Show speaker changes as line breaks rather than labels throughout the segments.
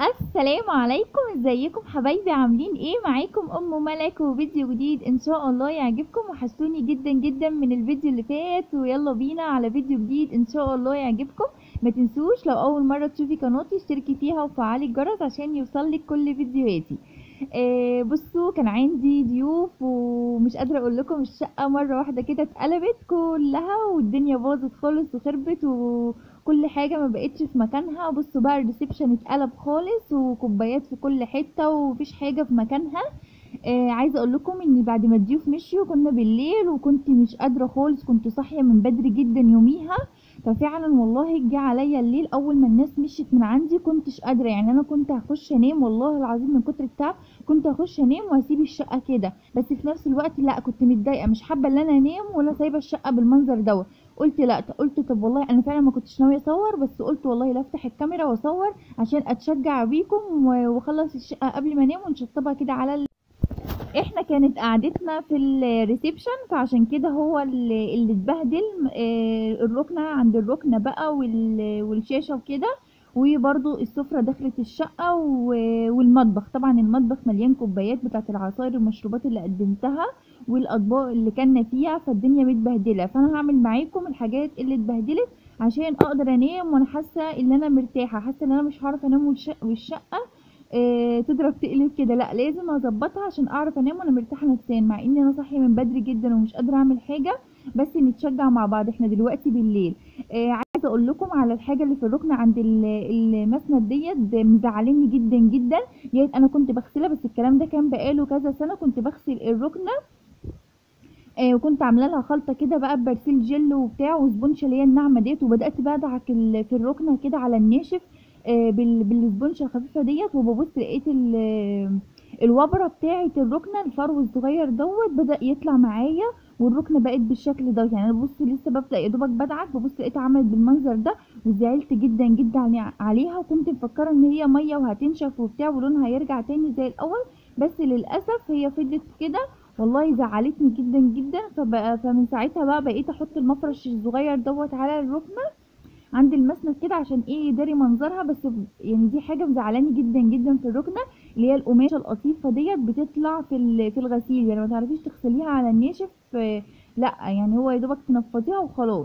السلام عليكم ازيكم حبايبي عاملين ايه معاكم ام ملك وفيديو جديد ان شاء الله يعجبكم وحشتوني جدا جدا من الفيديو اللي فات ويلا بينا على فيديو جديد ان شاء الله يعجبكم ما تنسوش لو اول مره تشوفي قناتي اشتركي فيها وفعلي الجرس عشان يوصلك كل فيديوهاتي آه بصوا كان عندي ضيوف ومش قادره اقول لكم الشقه مره واحده كده اتقلبت كلها والدنيا باظت خالص وخربت وكل حاجه ما بقتش في مكانها بصوا بقى الريسبشن اتقلب خالص وكوبايات في كل حته ومفيش حاجه في مكانها آه عايزه اقول لكم ان بعد ما الضيوف مشيوا كنا بالليل وكنت مش قادره خالص كنت صاحيه من بدري جدا يوميها ففعلا والله جه عليا الليل اول ما الناس مشيت من عندي كنتش قادره يعني انا كنت هخش انام والله العظيم من كتر التعب كنت هخش انام واسيب الشقه كده بس في نفس الوقت لا كنت متضايقه مش حابه ان انا انام وانا سايبه الشقه بالمنظر دوت قلت لا قلت طب والله انا فعلا ما كنتش ناويه اصور بس قلت والله لا افتح الكاميرا واصور عشان اتشجع بيكم واخلص الشقه قبل ما انام ونشطبها كده على ال... احنا كانت قعدتنا في الريسبشن فعشان كده هو اللي, اللي اتبهدل اه الركنه عند الركنه بقى والشاشه وكده وبرضو السفرة دخلت الشقة والمطبخ طبعا المطبخ مليان كوبايات بتاعت العصاير والمشروبات اللي قدمتها والاطباق اللي كنا فيها فالدنيا متبهدلة فانا هعمل معاكم الحاجات اللي اتبهدلت عشان اقدر انام وانا حاسة ان انا مرتاحة حاسة ان انا مش هعرف انام والشقة اه تضرب تقلب كده لا لازم اظبطها عشان اعرف انام وانا مرتاحه نفسيا مع اني انا صاحيه من بدري جدا ومش قادره اعمل حاجه بس نتشجع مع بعض احنا دلوقتي بالليل اه عايزه اقول لكم على الحاجه اللي في الركن عند المسند ديت مزعلني جدا جدا ديت انا كنت بغسلها بس الكلام ده كان بقاله كذا سنه كنت بغسل الركنه آه وكنت عامله لها خلطه كده بقى ببرسيل جل وبتاع وسبونشه اللي هي الناعمه ديت وبدات بقى ادعك في الركنه كده على الناشف آه بالسبونشه الخفيفه ديت وببص لقيت الوبره بتاعه الركنه الفرو الصغير دوت بدا يطلع معايا والركنه بقت بالشكل ده يعني انا ببص لسه ببدا يا دوبك بدعك ببص لقيتها عملت بالمنظر ده وزعلت جدا جدا عليها وكنت مفكره ان هي ميه وهتنشف وبتاع ولونها هيرجع تاني زي الاول بس للاسف هي فضلت كده والله زعلتني جدا جدا فبقى فمن ساعتها بقى بقيت احط المفرش الصغير دوت على الركنه عند المسند كده عشان ايه يداري منظرها بس يعني دي حاجه مزعلاني جدا جدا في الركنه اللي هي القماشه القطيفه ديت بتطلع في في الغسيل يعني ما تعرفيش تغسليها على الناشف لا يعني هو يا دوبك تنفضيها وخلاص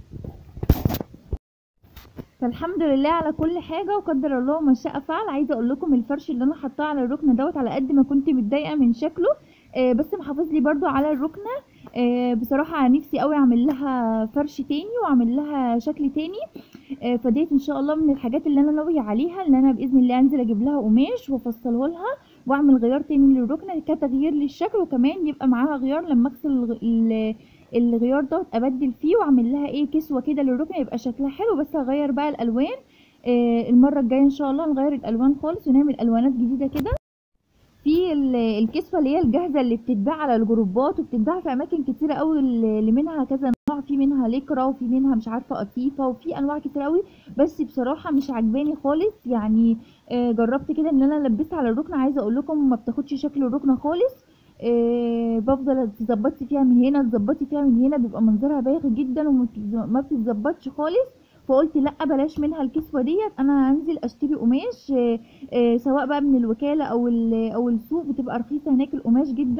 فالحمد لله على كل حاجه وقدر الله ما شاء فعل عايزه اقول لكم الفرش اللي انا حطاه على الركنه دوت على قد ما كنت متضايقه من شكله آه بس محافظ لي برده على الركنه آه بصراحه نفسي قوي اعمل لها فرش تاني واعمل لها شكل تاني آه فديت ان شاء الله من الحاجات اللي انا ناويه عليها ان انا باذن الله انزل اجيب لها قماش وافصله لها واعمل غيار تاني للركنه كتغيير للشكل وكمان يبقى معاها غيار لما اغسل الغيار دوت ابدل فيه واعمل لها ايه كسوه كده للركنه يبقى شكلها حلو بس هغير بقى الالوان آه المره الجايه ان شاء الله نغير الالوان خالص ونعمل الوانات جديده كده في الكسوه اللي هي الجاهزه اللي بتتباع على الجروبات وبتتباع في اماكن كتيره قوي اللي منها كذا نوع في منها ليكرا وفي منها مش عارفه قطيفه وفي انواع كتير قوي بس بصراحه مش عجباني خالص يعني آه جربت كده ان انا لبستها على الركنه عايزه اقول لكم ما بتاخدش شكل الركنه خالص آه بفضل تظبطي فيها من هنا تظبطي فيها من هنا بيبقى منظرها بايخ جدا وما بتتظبطش خالص فقلت لا بلاش منها الكسوه ديت انا هنزل اشتري قماش آه آه سواء بقى من الوكاله او او السوق بتبقى رخيصه هناك القماش جدا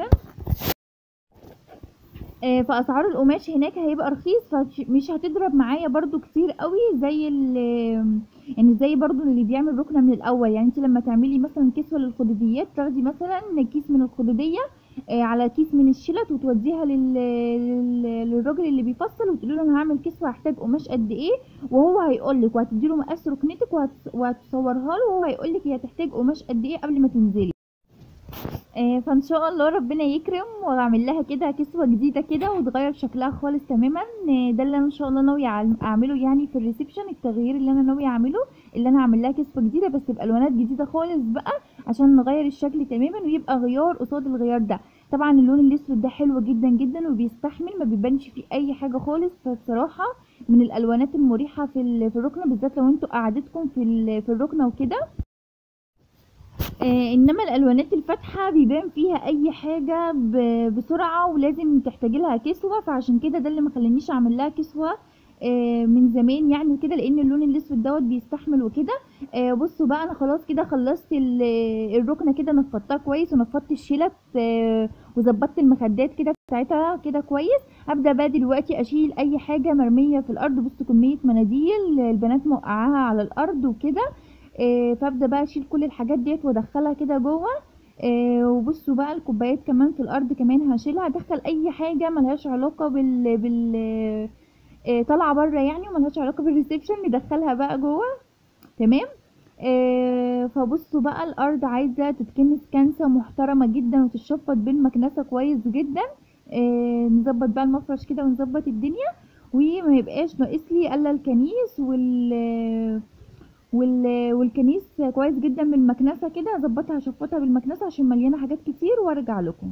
فاسعار القماش هناك هيبقى رخيص فمش هتضرب معايا برضو كتير قوي زي يعني زي برضو اللي بيعمل ركنه من الاول يعني انت لما تعملي مثلا كسوه للخدوديات تاخدي مثلا كيس من الخدوديه على كيس من الشلت وتوديها لل... للراجل اللي بيفصل وتقولي له انا هعمل كسوه هحتاج قماش قد ايه وهو هيقول لك وهتدي له مقاس ركنتك وهت... وهتصورها له وهو هيقول لك هي هتحتاج قماش قد ايه قبل ما تنزلي آه فان شاء الله ربنا يكرم واعمل لها كده كسوه جديده كده وتغير شكلها خالص تماما آه ده اللي انا ان شاء الله ناويه اعمله يعني في الريسبشن التغيير اللي انا ناويه اعمله اللي انا اعمل لها كسوه جديده بس بالوانات جديده خالص بقى عشان نغير الشكل تماما ويبقى غيار قصاد الغيار ده طبعا اللون الاسود ده حلو جدا جدا وبيستحمل ما بيبانش فيه اي حاجه خالص فبصراحه من الالوانات المريحه في في الركنه بالذات لو انتوا قعدتكم في في الركنه وكده آه انما الالوانات الفاتحه بيبان فيها اي حاجه بسرعه ولازم تحتاجي لها كسوه فعشان كده ده اللي مخلينيش اعمل لها كسوه آه، من زمان يعني وكده لان اللون الاسود دوت بيستحمل وكده آه، بصوا بقى انا خلاص كده خلصت ال- الركنه كده نفضتها كويس ونفضت الشلت آه، وظبطت المخدات كده بتاعتها كده كويس هبدا بقى دلوقتي اشيل اي حاجه مرميه في الارض بصوا كميه مناديل البنات موقعاها على الارض وكده آه، فابدا بقى اشيل كل الحاجات ديت وادخلها كده جوه آه، وبصوا بقى الكوبايات كمان في الارض كمان هشيلها ادخل اي حاجه ملهاش علاقه بال بال آه، طالعه بره يعني وملهاش علاقه بالريسبشن ندخلها بقى جوه تمام آه، فبصوا بقى الارض عايزه تتكنس كنسه محترمه جدا وتتشفط بالمكنسه كويس جدا آه، نظبط بقى المفرش كده ونظبط الدنيا وما يبقاش ناقص لي الا الكنيس وال وال... والكنيس كويس جدا بالمكنسه كده اظبطها اشفطها بالمكنسه عشان مليانه حاجات كتير وارجع لكم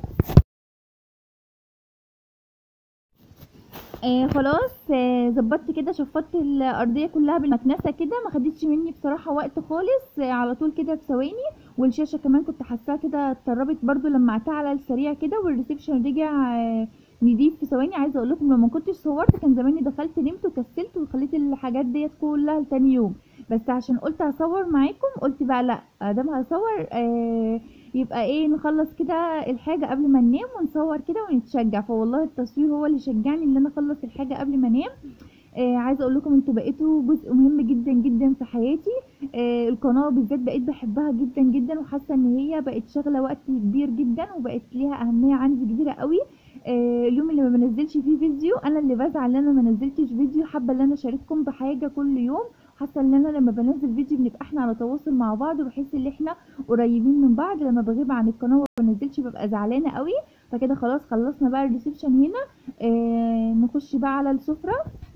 آه خلاص آه ظبطت كده شفطت الارضيه كلها بالمكنسه كده ما خدتش مني بصراحه وقت خالص آه على طول كده في ثواني والشاشه كمان كنت حاساها كده اتطربت برضو لما قعدتها على السريع كده والريسبشن رجع آه نضيف في ثواني عايزه اقول لكم لما كنتش صورت كان زماني دخلت نمت وكسلت وخليت الحاجات ديت كلها لتاني يوم بس عشان قلت هصور معاكم قلت بقى لا ادام هصور آه يبقى ايه نخلص كده الحاجة قبل ما ننام ونصور كده ونتشجع فوالله التصوير هو اللي شجعني ان انا اخلص الحاجة قبل ما انام آه عايزه اقول لكم انتوا بقيتوا جزء مهم جدا جدا في حياتي آه القناه بالذات بقيت بحبها جدا جدا وحاسه ان هي بقت شغله وقت كبير جدا وبقت ليها اهميه عندي كبيره قوي آه اليوم اللي ما بنزلش فيه فيديو انا اللي بزعل ان انا ما نزلتش فيديو حابه ان انا اشارككم بحاجه كل يوم حاسه ان انا لما بنزل فيديو بنبقى احنا على تواصل مع بعض وبحس ان احنا قريبين من بعض لما بغيب عن القناه وما بنزلش ببقى زعلانه قوي فكده خلاص خلصنا بقى الريسبشن هنا آه نخش بقى على السفره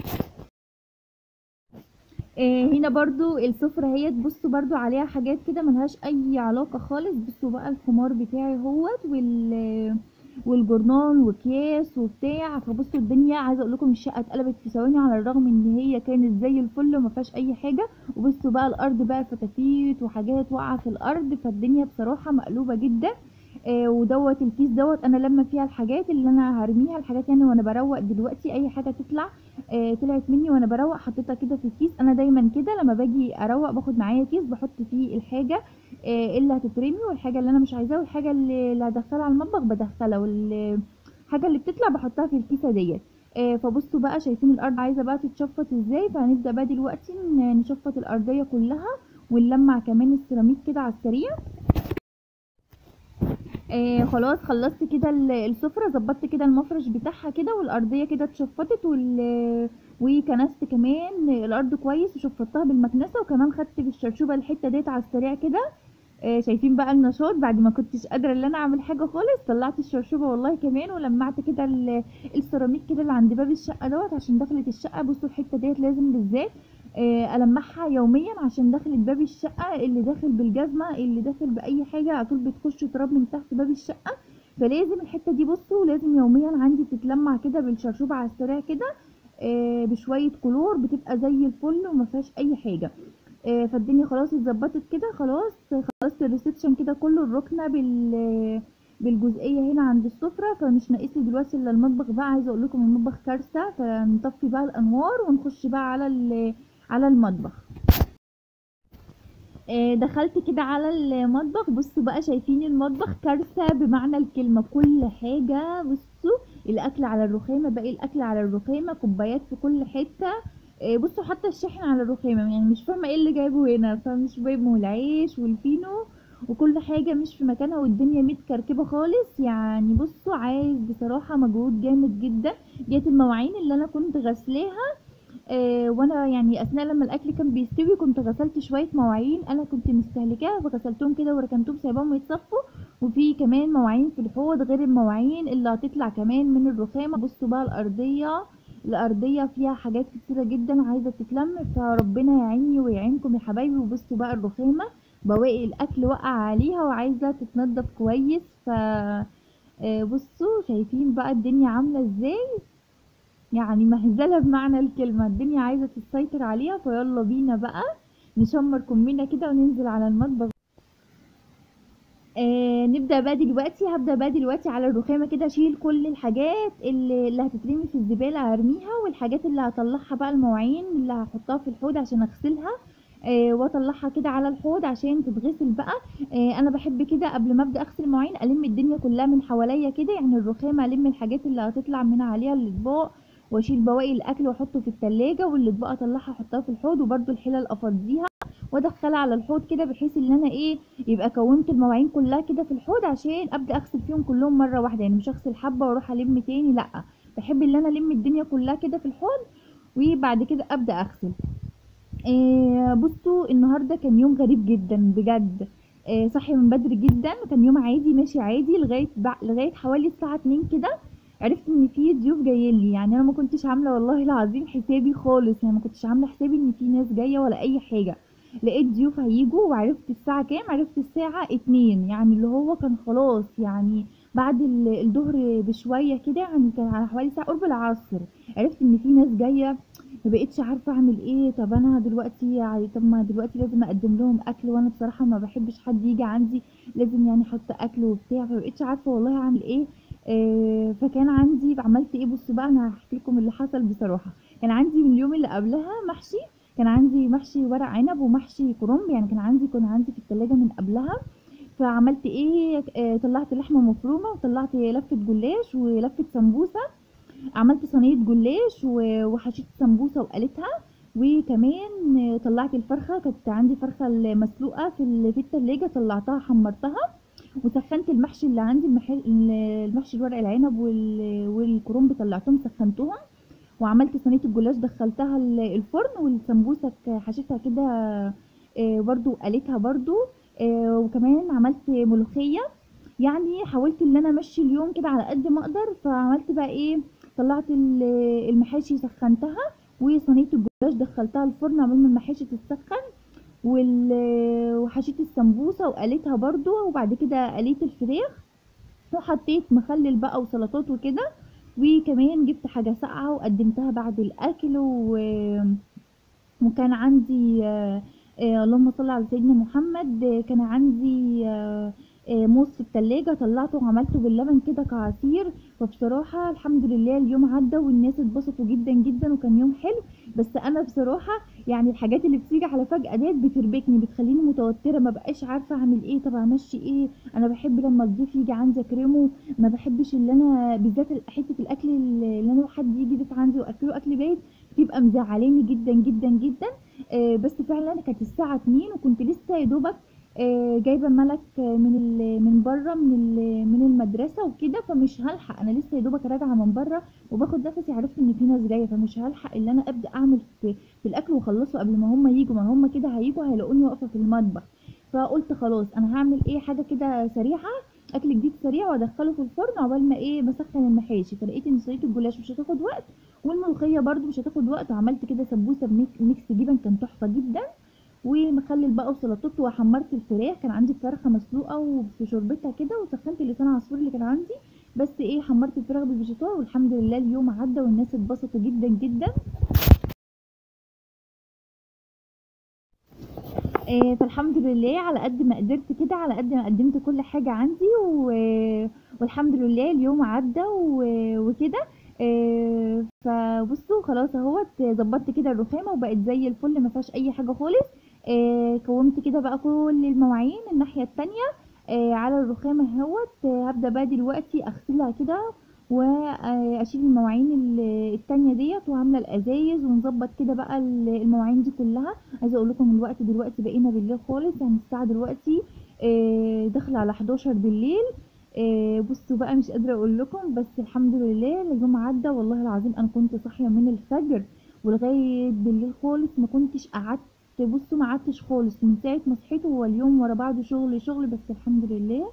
آه هنا برضو السفرة هي بصوا برضو عليها حاجات كده ملهاش اي علاقة خالص بصوا بقى الخمار بتاعي هوت وال والجورنال واكياس وبتاع فبصوا الدنيا عايزه اقول لكم الشقه اتقلبت في ثواني على الرغم ان هي كانت زي الفل وما فيهاش اي حاجه وبصوا بقى الارض بقى فتافيت وحاجات واقعه في الارض فالدنيا بصراحه مقلوبه جدا آه ودوت الكيس دوت انا لما فيها الحاجات اللي انا هرميها الحاجات يعني وانا بروق دلوقتي اي حاجه تطلع آه طلعت مني وانا بروق حطيتها كده في الكيس انا دايما كده لما باجي اروق باخد معايا كيس بحط فيه الحاجه آه اللي هتترمي والحاجه اللي انا مش عايزاها والحاجه اللي, اللي هدخلها على المطبخ بدخلها والحاجه اللي بتطلع بحطها في الكيسه ديت آه فبصوا بقى شايفين الارض عايزه بقى تتشفط ازاي فهنبدا بقى دلوقتي نشفط الارضيه كلها ونلمع كمان السيراميك كده على السريع آه خلاص خلصت كده السفرة ظبطت كده المفرش بتاعها كده والارضيه كده اتشفطت وال وكنست كمان الارض كويس وشفطتها بالمكنسه وكمان خدت بالشرشوبه الحته ديت على السريع كده آه شايفين بقى النشاط بعد ما كنتش قادره ان انا اعمل حاجه خالص طلعت الشرشوبه والله كمان ولمعت كده السيراميك كده اللي عند باب الشقه دوت عشان دخلت الشقه بصوا الحته ديت لازم بالذات آه المعها يوميا عشان دخلت باب الشقه اللي داخل بالجزمه اللي داخل باي حاجه على طول بتخش تراب من تحت باب الشقه فلازم الحته دي بصوا لازم يوميا عندي تتلمع كده بالشرشوبه على السريع كده آه بشويه كلور بتبقى زي الفل وما فيهاش اي حاجه آه فالدنيا خلاص اتظبطت كده خلاص خلصت الريسبشن كده كله الركنه بال بالجزئيه هنا عند السفره فمش ناقص لي دلوقتي الا المطبخ بقى عايزه اقول لكم المطبخ كارثه فنطفي بقى الانوار ونخش بقى على على المطبخ آه دخلت كده على المطبخ بصوا بقى شايفين المطبخ كارثه بمعنى الكلمه كل حاجه بصوا الاكل على الرخامه باقي الاكل على الرخامه كوبايات في كل حته آه بصوا حتى الشاحن على الرخامه يعني مش فاهمه ايه اللي جايبه هنا فمش جايبه العيش والفينو وكل حاجه مش في مكانها والدنيا متكركبه خالص يعني بصوا عايز بصراحه مجهود جامد جدا ديت المواعين اللي انا كنت غسلاها آه وانا يعني اثناء لما الاكل كان بيستوي كنت غسلت شويه مواعين انا كنت مستهلكاها فغسلتهم كده وركنتهم سايباهم يتصفوا وفي كمان مواعين في الحوض غير المواعين اللي هتطلع كمان من الرخامه بصوا بقى الارضيه الارضيه فيها حاجات كتيره جدا عايزه تتلم فربنا يعيني ويعينكم يا حبايبي وبصوا بقى الرخامه بواقي الاكل وقع عليها وعايزه تتنضف كويس ف بصوا شايفين بقى الدنيا عامله ازاي يعني مهزله بمعنى الكلمه الدنيا عايزه تسيطر عليها فيلا بينا بقى نشمر كمنا كده وننزل على المطبخ آه آه نبدا بقى دلوقتي هبدا بقى دلوقتي على الرخامه كده اشيل كل الحاجات اللي, اللي هتترمي في الزباله هرميها والحاجات اللي هطلعها بقى المواعين اللي هحطها في الحوض عشان اغسلها آه واطلعها كده على الحوض عشان تتغسل بقى آه انا بحب كده قبل ما ابدا اغسل المواعين الم الدنيا كلها من حواليا كده يعني الرخامه الم الحاجات اللي هتطلع من عليها الاطباق واشيل بواقي الاكل واحطه في التلاجة والاطباق اطلعها احطها في الحوض وبرده الحلل افضيها وادخلها على الحوض كده بحيث ان انا ايه يبقى كونت المواعين كلها كده في الحوض عشان ابدا اغسل فيهم كلهم مره واحده يعني مش اغسل حبه واروح الم تاني لا بحب ان انا الم الدنيا كلها كده في الحوض وبعد كده ابدا اغسل إيه بصوا النهارده كان يوم غريب جدا بجد إيه صحي من بدري جدا كان يوم عادي ماشي عادي لغايه بع... لغايه حوالي الساعه 2 كده عرفت ان في ضيوف جايين لي يعني انا ما كنتش عامله والله العظيم حسابي خالص يعني ما كنتش عامله حسابي ان في ناس جايه ولا اي حاجه لقيت ضيوف هيجوا وعرفت الساعه كام عرفت الساعه اتنين يعني اللي هو كان خلاص يعني بعد الظهر بشويه كده يعني كان على حوالي ساعه قرب العصر عرفت ان في ناس جايه ما بقتش عارفه اعمل ايه طب انا دلوقتي يعني طب ما دلوقتي لازم اقدم لهم اكل وانا بصراحه ما بحبش حد يجي عندي لازم يعني احط اكل وبتاع فما بقتش عارفه والله اعمل ايه آه فكان عندي عملت ايه بصوا بقى انا هحكي لكم اللي حصل بصراحه كان عندي من اليوم اللي قبلها محشي كان عندي محشي ورق عنب ومحشي كرنب يعني كان عندي كان عندي في التلاجة من قبلها فعملت ايه آه طلعت لحمه مفرومه وطلعت لفه جلاش ولفه سمبوسه عملت صينيه جلاش وحشيت سمبوسه وقلتها وكمان طلعت الفرخه كانت عندي فرخه مسلوقه في في التلاجة طلعتها حمرتها وسخنت المحشي اللي عندي المحشي الورق العنب والكرنب طلعتهم سخنتهم وعملت صينيه الجلاش دخلتها الفرن والسمبوسه حشيتها كده برضو قليتها برضو وكمان عملت ملوخيه يعني حاولت ان انا امشي اليوم كده على قد ما اقدر فعملت بقى ايه طلعت المحاشي سخنتها وصينيه الجلاش دخلتها الفرن عمال ما المحاشي تتسخن وحشيت السمبوسه وقليتها برضو وبعد كده قليت الفراخ وحطيت مخلل بقى وسلطات وكده وكمان جبت حاجة ساقعة وقدمتها بعد الأكل و... وكان عندي آه آه اللهم صل على سيدنا محمد آه كان عندي موز في التلاجة طلعته وعملته باللبن كده كعصير فبصراحة الحمد لله اليوم عدى والناس اتبسطوا جدا جدا وكان يوم حلو بس انا بصراحة يعني الحاجات اللي بتيجي على فجأة ديت بتربكني بتخليني متوترة ما بقاش عارفة اعمل ايه طب امشي ايه انا بحب لما الضيف يجي عندي اكرمه ما بحبش اللي انا بالذات حتة الاكل اللي انا حد يجي ضيف عندي واكله اكل بايت بتبقى مزعلاني جدا جدا جدا آه بس فعلا كانت الساعة 2 وكنت لسه يا دوبك آه جايبه ملك من من بره من من المدرسه وكده فمش هلحق انا لسه يا دوبك راجعه من بره وباخد نفسي عرفت ان في ناس جايه فمش هلحق ان انا ابدا اعمل في, في الاكل واخلصه قبل ما هم يجوا ما هم كده هيجوا هيلاقوني واقفه في المطبخ فقلت خلاص انا هعمل ايه حاجه كده سريعه اكل جديد سريع وادخله في الفرن عقبال ما ايه بسخن المحاشي فلقيت ان صينيه الجلاش مش هتاخد وقت والملوخيه برده مش هتاخد وقت وعملت كده سمبوسه بميكس جبن كان تحفه جدا ومخلل بقى وسلطات وحمرت الفراخ كان عندي فرخه مسلوقه وفي شوربتها كده وسخنت اللسان عصفور اللي كان عندي بس ايه حمرت الفراخ بالفيجيتار والحمد لله اليوم عدى والناس اتبسطوا جدا جدا إيه فالحمد لله على قد ما قدرت كده على قد ما قدمت كل حاجه عندي و... والحمد لله اليوم عدى و... وكده إيه فبصوا خلاص اهوت ظبطت كده الرخامه وبقت زي الفل ما فيهاش اي حاجه خالص إيه كومت كده بقى كل المواعين الناحيه التانية إيه على الرخامه اهوت هبدا بقى دلوقتي اغسلها كده واشيل المواعين التانية ديت وعامله الازايز ونظبط كده بقى المواعين دي كلها عايزه اقول لكم الوقت دلوقتي بقينا بالليل خالص يعني الساعه دلوقتي داخله على 11 بالليل آه بصوا بقى مش قادره اقول لكم بس الحمد لله اليوم عدى والله العظيم انا كنت صاحيه من الفجر ولغايه بالليل خالص ما كنتش قعدت بصوا ما قعدتش خالص من ساعه ما صحيت هو اليوم ورا بعضه شغل شغل بس الحمد لله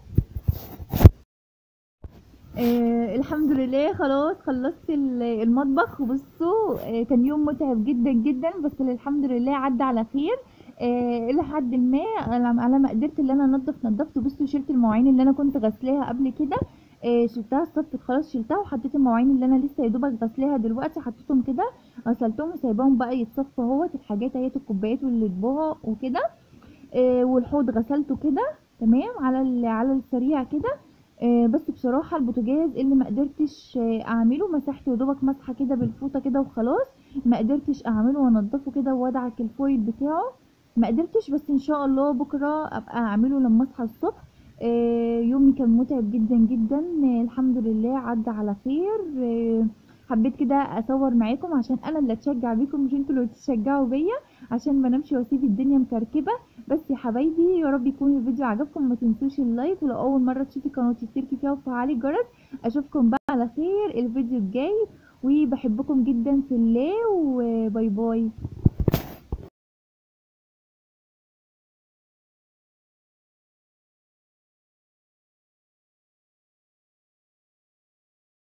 آه الحمد لله خلاص خلصت المطبخ وبصوا آه كان يوم متعب جدا جدا بس الحمد لله عدى على خير آه الى حد ما على ما قدرت ان انا انضف نضفت بصوا شلت المواعين اللي انا كنت غسلاها قبل كده آه شلتها صفت خلاص شلتها وحطيت المواعين اللي انا لسه يا دوبك غسلاها دلوقتي حطيتهم كده غسلتهم وسايباهم بقى يتصفوا اهوت الحاجات اهيت الكوبايات والاطباق وكده آه والحوض غسلته كده تمام على ال- على السريع كده آه، بس بصراحه البوتاجاز اللي ما قدرتش آه، اعمله مسحته يا دوبك مسحه كده بالفوطه كده وخلاص ما قدرتش اعمله وانضفه كده وادعك الفويل بتاعه ما قدرتش بس ان شاء الله بكره ابقى اعمله لما اصحى الصبح آه، يومي كان متعب جدا جدا آه، الحمد لله عدى على خير آه، حبيت كده اصور معاكم عشان انا اللي اتشجع بيكم مش انتوا اللي تشجعوا بيا عشان ما نمشي واسيب الدنيا مكركبه بس يا حبايبي يا رب يكون الفيديو عجبكم ما تنسوش اللايك ولو اول مره تشوفي قناتي اشتركي فيها وفعلي الجرس اشوفكم بقى على خير الفيديو الجاي وبحبكم جدا في الله وباي باي